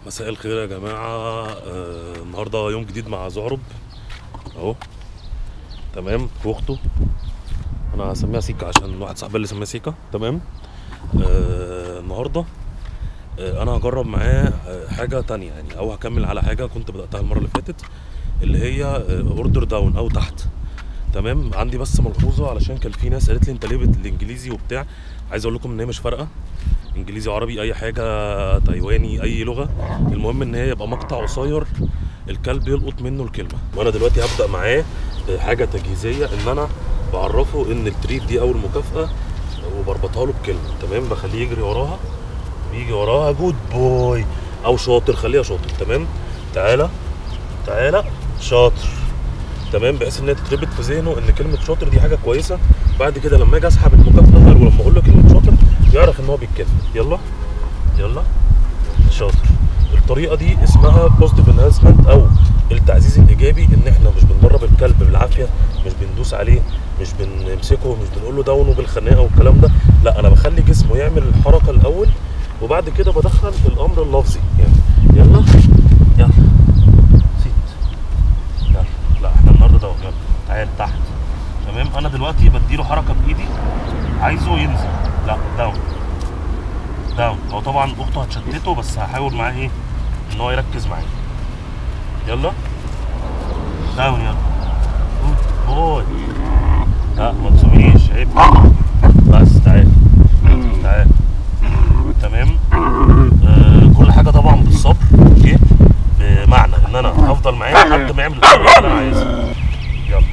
مساء الخير يا جماعة آه النهاردة يوم جديد مع زعرب اهو تمام واخته انا هسميها سيكا عشان واحد صاحبي اللي سميها سيكا تمام آه النهاردة آه انا هجرب معاه آه حاجة تانية يعني او هكمل على حاجة كنت بدأتها المرة اللي فاتت اللي هي اوردر داون او تحت تمام عندي بس ملحوظة علشان كان في ناس قالت لي انت ليه بالانجليزي وبتاع عايز اقول لكم ان هي مش فارقة انجليزي عربي اي حاجه تايواني اي لغه المهم ان هي يبقى مقطع قصير الكلب يلقط منه الكلمه وانا دلوقتي هبدا معاه حاجه تجهيزيه ان انا بعرفه ان التريت دي اول مكافاه وبربطها له بكلمه تمام بخليه يجري وراها بيجي وراها جود بوي او شاطر خليها شاطر تمام تعالى تعالى شاطر تمام بحيث ان هي تتربط في ذهنه ان كلمه شاطر دي حاجه كويسه بعد كده لما اجي اسحب المكافاه ولما اقول له كلمه شاطر يعرف ان هو بيتكافئ يلا يلا شاطر الطريقه دي اسمها بوزيتيف انهانسمنت او التعزيز الايجابي ان احنا مش بندرب الكلب بالعافيه مش بندوس عليه مش بنمسكه مش بنقول له داونه بالخناقه والكلام ده لا انا بخلي جسمه يعمل الحركه الاول وبعد كده بدخل الامر اللفظي يعني يلا يلا سيت يلا لا احنا النهارده داون يلا تعال تحت تمام انا دلوقتي بديله حركه بايدي عايزه ينزل لا داون داون هو طبعا اخته هتشتته بس هحاول معاه ايه ان هو يركز معايا يلا داون يلا جود بوي لا ما تسويش عيب بس تعال تعال تمام آه كل حاجه طبعا بالصبر اوكي بمعنى ان انا هفضل معاه لحد ما يعمل الحركه اللي انا عايزها يلا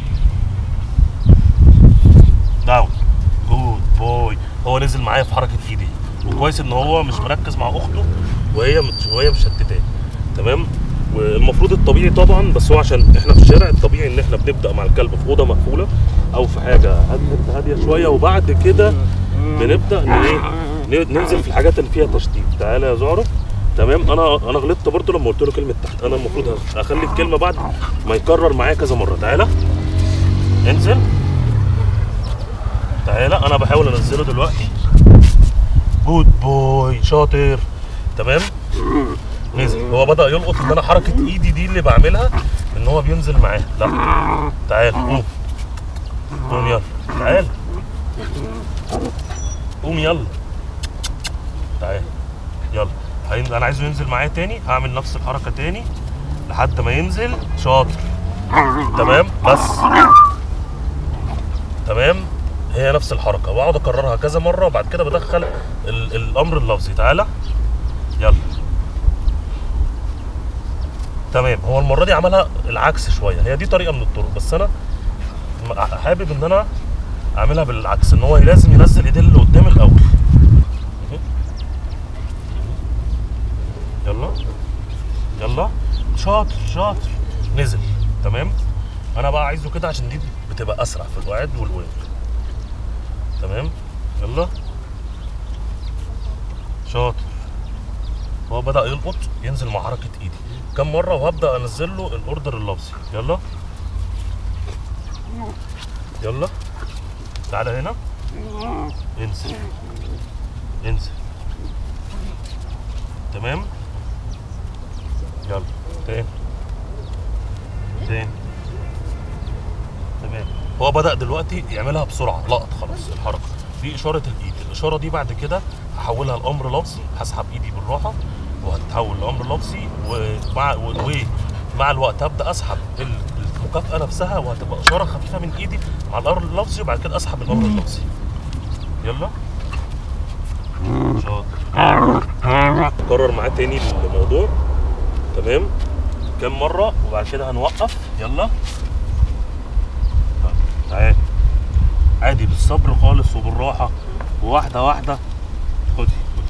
داون جود بوي هو نزل معايا في حركه ايدي وكويس ان هو مش مركز مع اخته وهي مش وهي مشتتاه تمام والمفروض الطبيعي طبعا بس هو عشان احنا في الشارع الطبيعي ان احنا بنبدا مع الكلب في اوضه مقفوله او في حاجه هاديه هاديه شويه وبعد كده بنبدا ان ايه ننزل في الحاجات اللي فيها تشتيت تعالى يا زعرف تمام انا انا غلطت برضه لما قلت له كلمه تحت انا المفروض اخلي الكلمه بعد ما يكرر معايا كذا مره تعالى انزل تعالى انا بحاول انزله دلوقتي جود بوي شاطر تمام نزل هو بدا يلقط ان انا حركه ايدي دي اللي بعملها ان هو بينزل معاه لا تعال قوم قوم يلا تعال قوم يلا تعال يلا هينزل انا عايزه ينزل معايا تاني هعمل نفس الحركه تاني لحد ما ينزل شاطر تمام بس تمام هي نفس الحركه واقعد اكررها كذا مره وبعد كده بدخل ال الامر اللفظي تعالى يلا تمام هو المره دي عملها العكس شويه هي دي طريقه من الطرق بس انا حابب ان انا اعملها بالعكس ان هو لازم ينزل ايديه اللي قدام الاول يلا يلا شاطر شاطر نزل تمام انا بقى عايزه كده عشان دي بتبقى اسرع في القعاد والوقف تمام يلا شاطر هو بدا يلقط ينزل مع حركه ايدي كم مره وهبدا انزل له الاوردر اللفظي يلا يلا تعالى هنا انزل انزل تمام يلا تاني تاني تمام هو بدا دلوقتي يعملها بسرعه لقط خلاص الحركه دي اشاره الايد الاشاره دي بعد كده هحولها لامر لفظي هسحب ايدي بالراحه وهتتحول لامر لفظي ومع ومع الوقت هبدا اسحب المكافاه نفسها وهتبقى اشاره خفيفه من ايدي مع الامر اللفظي وبعد كده اسحب الامر اللفظي يلا شاطر كرر معاه تاني الموضوع تمام كام مره وبعد كده هنوقف يلا تعال عادي بالصبر خالص وبالراحه وواحده واحده خدي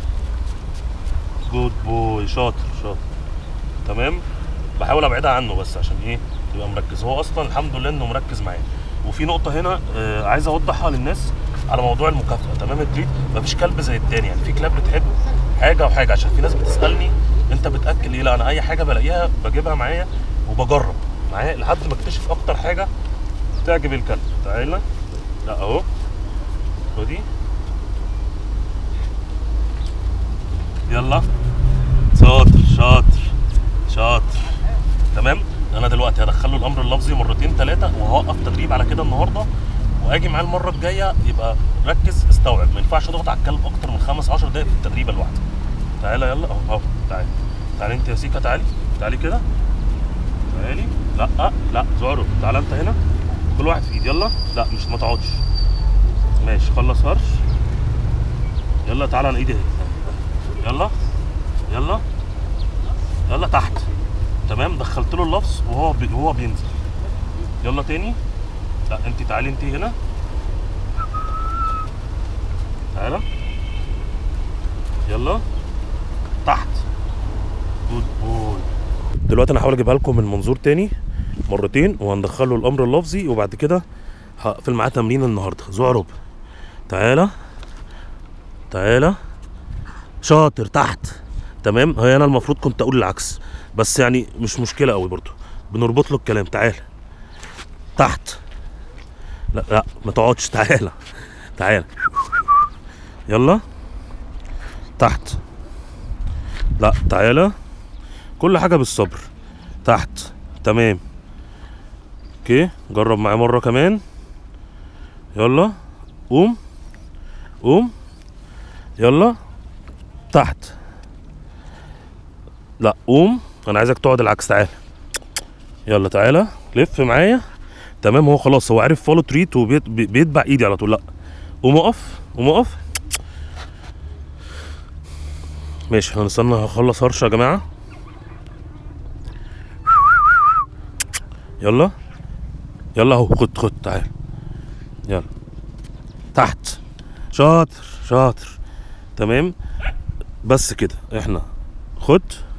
جود بوي شاطر شاطر تمام بحاول ابعدها عنه بس عشان ايه يبقى مركز هو اصلا الحمد لله انه مركز معايا وفي نقطه هنا آه عايز اوضحها للناس على موضوع المكافاه تمام التريت مفيش كلب زي التاني يعني في كلاب بتحب حاجه وحاجه عشان في ناس بتسالني انت بتاكل ايه لا انا اي حاجه بلاقيها بجيبها معايا وبجرب معايا لحد ما اكتشف اكتر حاجه تعجب الكلب تعالى لا اهو خدي يلا شاطر انا دلوقتي هدخله الامر اللفظي مرتين ثلاثه وهوقف تدريب على كده النهارده واجي معاه المره الجايه يبقى ركز استوعب ما ينفعش تضغط على الكلب اكتر من خمس 10 دقايق في التدريبه الواحده تعالى يلا اهو اهو تعالى تعالى انت يا سيكا تعالي تعالي كده تعالي لا لا زعرو تعالى انت هنا كل واحد في ايد يلا لا مش ما تقعدش ماشي خلص هرش يلا تعالى انا ايدي اهي يلا يلا يلا تحت تمام دخلت له اللفظ وهو بي... وهو بينزل يلا تاني لا انت تعالي انت هنا تعالى يلا تحت جود بوي دلوقتي انا هحاول اجيبها لكم من منظور تاني مرتين وهندخله الامر اللفظي وبعد كده هقفل معاه تمرين النهارده زعرب تعالى تعالى شاطر تحت تمام هي انا المفروض كنت اقول العكس بس يعني مش مشكله قوي برضو بنربط له الكلام تعالى تحت لا لا ما تقعدش تعالى تعالى يلا تحت لا تعالى كل حاجه بالصبر تحت تمام اوكي جرب معايا مره كمان يلا قوم قوم يلا تحت لا قوم انا عايزك تقعد العكس تعالى يلا تعالى لف معايا تمام هو خلاص هو عارف فولو تريت وبيتبع ايدي على طول لا قوم اقف قوم اقف ماشي هنستنى هخلص هرشه يا جماعه يلا يلا اهو خد خد تعال يلا تحت شاطر شاطر تمام بس كده احنا خد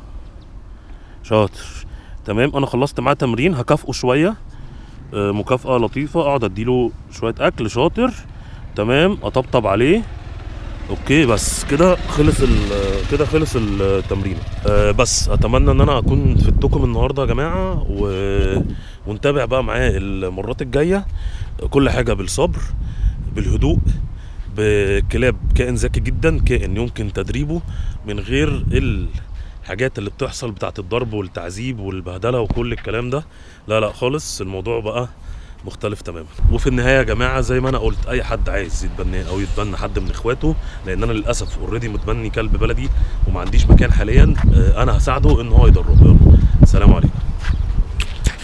شاطر تمام انا خلصت معاه تمرين هكافئه شويه آه، مكافأة لطيفة اقعد اديله شوية اكل شاطر تمام اطبطب عليه اوكي بس كده خلص ال- كده خلص التمرين أه بس اتمنى ان انا اكون فدتكم النهارده يا جماعه و... ونتابع بقى معاه المرات الجايه كل حاجه بالصبر بالهدوء بكلاب كائن ذكي جدا كائن يمكن تدريبه من غير الحاجات اللي بتحصل بتاعت الضرب والتعذيب والبهدله وكل الكلام ده لا لا خالص الموضوع بقى مختلف تماما وفي النهايه يا جماعه زي ما انا قلت اي حد عايز يتبنى او يتبنى حد من اخواته لان انا للاسف اوريدي متبني كلب بلدي وما عنديش مكان حاليا آه، انا هساعده ان هو يدربه يلا سلام عليكم